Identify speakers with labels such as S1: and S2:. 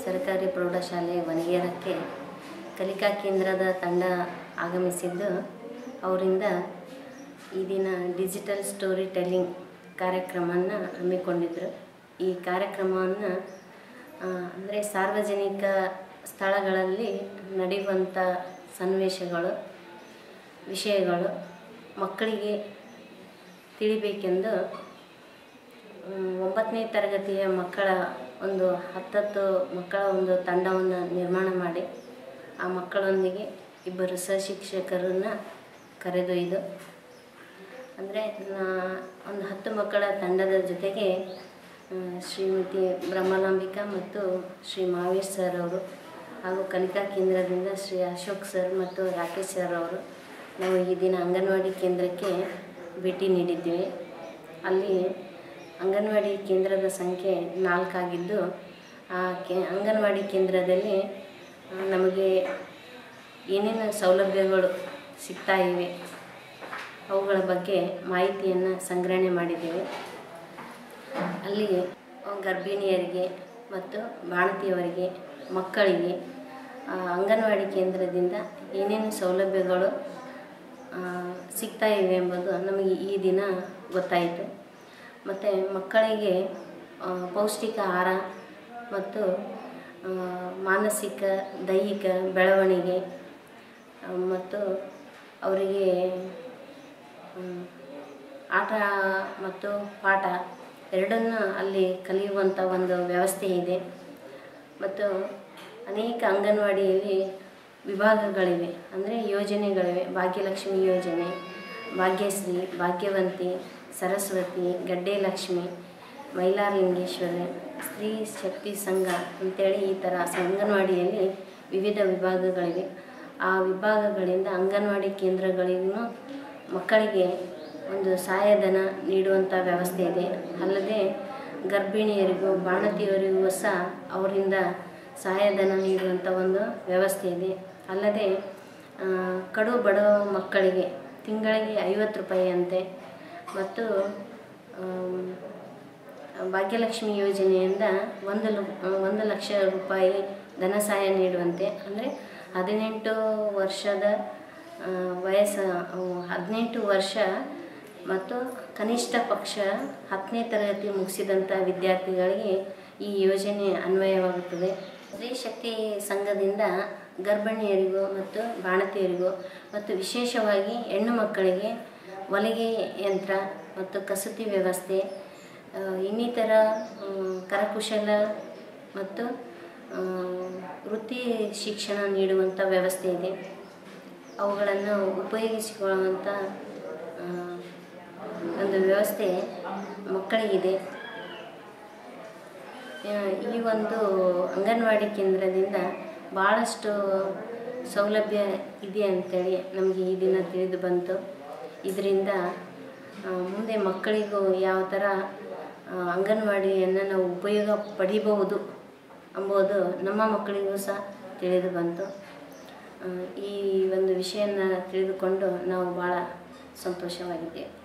S1: ಸರ್ಕಾರಿ ಪ್ರೌಢಶಾಲೆ ವನಗೇರಕ್ಕೆ ಕಲಿಕಾ ಕೇಂದ್ರದ ತಂಡ ಆಗಮಿಸಿದ್ದು ಅವರಿಂದ ಈ ದಿನ ಡಿಜಿಟಲ್ ಸ್ಟೋರಿ ಟೆಲ್ಲಿಂಗ್ ಕಾರ್ಯಕ್ರಮವನ್ನು ಹಮ್ಮಿಕೊಂಡಿದ್ದರು ಈ ಕಾರ್ಯಕ್ರಮವನ್ನು ಅಂದರೆ ಸಾರ್ವಜನಿಕ ಸ್ಥಳಗಳಲ್ಲಿ ನಡೆಯುವಂಥ ಸನ್ನಿವೇಶಗಳು ವಿಷಯಗಳು ಮಕ್ಕಳಿಗೆ ತಿಳಿಬೇಕೆಂದು ಮ್, ಒಂಬತ್ತನೇ ತರಗತಿಯ ಮಕ್ಕಳ ಒಂದು ಹತ್ತತ್ತು ಮಕ್ಕಳ ಒಂದು ತಂಡವನ್ನು ನಿರ್ಮಾಣ ಮಾಡಿ ಆ ಮಕ್ಕಳೊಂದಿಗೆ ಇಬ್ಬರು ಸಹಶಿಕ್ಷಕರನ್ನು ಕರೆದೊಯ್ದು ಅಂದರೆ ಒಂದು ಹತ್ತು ಮಕ್ಕಳ ತಂಡದ ಜೊತೆಗೆ ಆ, ಶ್ರೀಮತಿ ಬ್ರಹ್ಮಲಾಂಬಿಕಾ ಮತ್ತು ಶ್ರೀ ಮಹಾವೀರ್ ಸರ್ ಅವರು ಹಾಗೂ ಕಲಿಕಾ ಕೇಂದ್ರದಿಂದ ಶ್ರೀ ಅಶೋಕ್ ಸರ್ ಮತ್ತು ರಾಕೇಶ್ ಸರ್ ಅವರು ನಾವು ಈ ದಿನ ಅಂಗನವಾಡಿ ಕೇಂದ್ರಕ್ಕೆ ಭೇಟಿ ನೀಡಿದ್ದೀವಿ ಅಲ್ಲಿ ಅಂಗನವಾಡಿ ಕೇಂದ್ರದ ಸಂಖ್ಯೆ ನಾಲ್ಕಾಗಿದ್ದು ಆ ಕೆ ಅಂಗನವಾಡಿ ಕೇಂದ್ರದಲ್ಲಿ ಆ, ನಮಗೆ ಏನೇನು ಸೌಲಭ್ಯಗಳು ಸಿಗ್ತಾ ಇವೆ ಅವುಗಳ ಬಗ್ಗೆ ಮಾಹಿತಿಯನ್ನು ಸಂಗ್ರಹಣೆ ಮಾಡಿದ್ದೇವೆ ಅಲ್ಲಿ ಗರ್ಭಿಣಿಯರಿಗೆ ಮತ್ತು ಬಾಣತಿಯವರಿಗೆ ಮಕ್ಕಳಿಗೆ ಆ, ಅಂಗನವಾಡಿ ಕೇಂದ್ರದಿಂದ ಏನೇನು ಸೌಲಭ್ಯಗಳು ಆ, ಸಿಗ್ತಾ ಇವೆ ಎಂಬುದು ನಮಗೆ ಈ ದಿನ ಗೊತ್ತಾಯಿತು ಮತ್ತು ಮಕ್ಕಳಿಗೆ ಆ, ಪೌಷ್ಟಿಕ ಆಹಾರ ಮತ್ತು ಆ, ಮಾನಸಿಕ ದೈಹಿಕ ಬೆಳವಣಿಗೆ ಆ, ಮತ್ತು ಅವರಿಗೆ ಮ್, ಆಟ ಮತ್ತು ಪಾಠ ಎರಡನ್ನು ಅಲ್ಲಿ ಕಲಿಯುವಂಥ ಒಂದು ವ್ಯವಸ್ಥೆ ಇದೆ ಮತ್ತು ಅನೇಕ ಅಂಗನವಾಡಿಯಲ್ಲಿ ವಿಭಾಗಗಳಿವೆ ಅಂದರೆ ಯೋಜನೆಗಳಿವೆ ಭಾಗ್ಯಲಕ್ಷ್ಮಿ ಯೋಜನೆ ಭಾಗ್ಯಶ್ರೀ ಭಾಗ್ಯವಂತಿ ಸರಸ್ವತಿ ಗಡ್ಡೆ ಲಕ್ಷ್ಮಿ ಮೈಲಾರಲಿಂಗೇಶ್ವರಿ ಸ್ತ್ರೀ ಶಕ್ತಿ ಸಂಘ ಅಂತೇಳಿ ಈ ಥರ ಅಂಗನವಾಡಿಯಲ್ಲಿ ವಿವಿಧ ವಿಭಾಗಗಳಿವೆ ಆ ವಿಭಾಗಗಳಿಂದ ಅಂಗನವಾಡಿ ಕೇಂದ್ರಗಳಿಗೂ ಮಕ್ಕಳಿಗೆ ಒಂದು ಸಹಾಯಧನ ನೀಡುವಂಥ ವ್ಯವಸ್ಥೆ ಇದೆ ಅಲ್ಲದೆ ಗರ್ಭಿಣಿಯರಿಗೂ ಬಾಣತಿಯವರಿಗೂ ಸಹ ಅವರಿಂದ ಸಹಾಯಧನ ನೀಡುವಂಥ ಒಂದು ವ್ಯವಸ್ಥೆ ಇದೆ ಅಲ್ಲದೆ ಆ, ಕಡು ಬಡವ ಮಕ್ಕಳಿಗೆ ತಿಂಗಳಿಗೆ ಐವತ್ತು ರೂಪಾಯಿ ಅಂತೆ ಮತ್ತು ಆಮ್, ಭಾಗ್ಯಲಕ್ಷ್ಮಿ ಯೋಜನೆಯಿಂದ ಒಂದು ಲು ಒಂದು ಲಕ್ಷ ರೂಪಾಯಿ ಧನ ಸಹಾಯ ನೀಡುವಂತೆ ಅಂದರೆ ಹದಿನೆಂಟು ವರ್ಷದ ಆ, ವಯಸ್ಸ ಹದಿನೆಂಟು ವರ್ಷ ಮತ್ತು ಕನಿಷ್ಠ ಪಕ್ಷ ಹತ್ತನೇ ತರಗತಿ ಮುಗಿಸಿದಂಥ ವಿದ್ಯಾರ್ಥಿಗಳಿಗೆ ಈ ಯೋಜನೆ ಅನ್ವಯವಾಗುತ್ತದೆ ಸ್ತ್ರೀ ಶಕ್ತಿ ಸಂಘದಿಂದ ಗರ್ಭಿಣಿಯರಿಗೂ ಮತ್ತು ಬಾಣತಿಯರಿಗೂ ಮತ್ತು ವಿಶೇಷವಾಗಿ ಹೆಣ್ಣು ಮಕ್ಕಳಿಗೆ ಹೊಲಿಗೆ ಯಂತ್ರ ಮತ್ತು ಕಸೂತಿ ವ್ಯವಸ್ಥೆ ಆ, ಇನ್ನಿತರ ಆ, ಕರಕುಶಲ ಮತ್ತು ಆ, ವೃತ್ತಿ ಶಿಕ್ಷಣ ನೀಡುವಂಥ ವ್ಯವಸ್ಥೆ ಇದೆ ಅವುಗಳನ್ನು ಉಪಯೋಗಿಸಿಕೊಳ್ಳುವಂಥ ಆ, ಒಂದು ವ್ಯವಸ್ಥೆ ಮಕ್ಕಳಿಗಿದೆ ಆ, ಈ ಒಂದು ಅಂಗನವಾಡಿ ಕೇಂದ್ರದಿಂದ ಭಾಳಷ್ಟು ಸೌಲಭ್ಯ ಇದೆ ಅಂತೇಳಿ ನಮಗೆ ಈ ದಿನ ತಿಳಿದು ಬಂತು ಇದರಿಂದ ಆ, ಮುಂದೆ ಮಕ್ಕಳಿಗೂ ಯಾವ ಥರ ಆ, ಅಂಗನವಾಡಿಯನ್ನು ನಾವು ಉಪಯೋಗ ಪಡಿಬಹುದು ಎಂಬುದು ನಮ್ಮ ಮಕ್ಕಳಿಗೂ ಸಹ ತಿಳಿದು ಬಂತು ಆ, ಈ ಒಂದು ವಿಷಯನ ತಿಳಿದುಕೊಂಡು ನಾವು ಭಾಳ ಸಂತೋಷವಾಗಿದ್ದೇವೆ